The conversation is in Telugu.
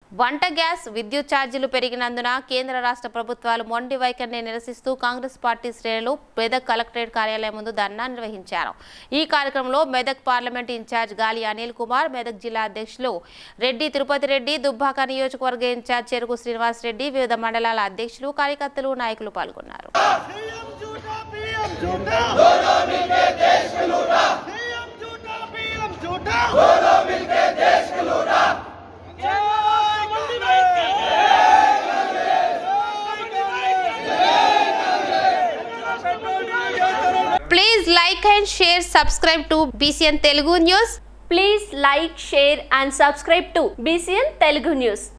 వంట గ్యాస్ విద్యుత్ ఛార్జీలు పెరిగినందున కేంద్ర రాష్ట్ర ప్రభుత్వాలు మొండి వైఖరిని నిరసిస్తూ కాంగ్రెస్ పార్టీ శ్రేణులు మెదక్ కలెక్టరేట్ కార్యాలయం ముందు ధర్నా నిర్వహించారు ఈ కార్యక్రమంలో మెదక్ పార్లమెంట్ ఇన్ఛార్జ్ గాలి అనిల్ కుమార్ మెదక్ జిల్లా అధ్యక్షులు రెడ్డి తిరుపతి రెడ్డి దుబ్బాక నియోజకవర్గ ఇన్ఛార్జ్ చెరుకు శ్రీనివాస్ రెడ్డి వివిధ మండలాల అధ్యక్షులు కార్యకర్తలు నాయకులు పాల్గొన్నారు सीएम झूठा पीएम झूठा दोनों मिलके देश को लूटा सीएम झूठा पीएम झूठा दोनों मिलके देश को लूटा जय मंडी भाई please like and share subscribe to BCN Telugu news Please like, share and subscribe to BCN Telugu News.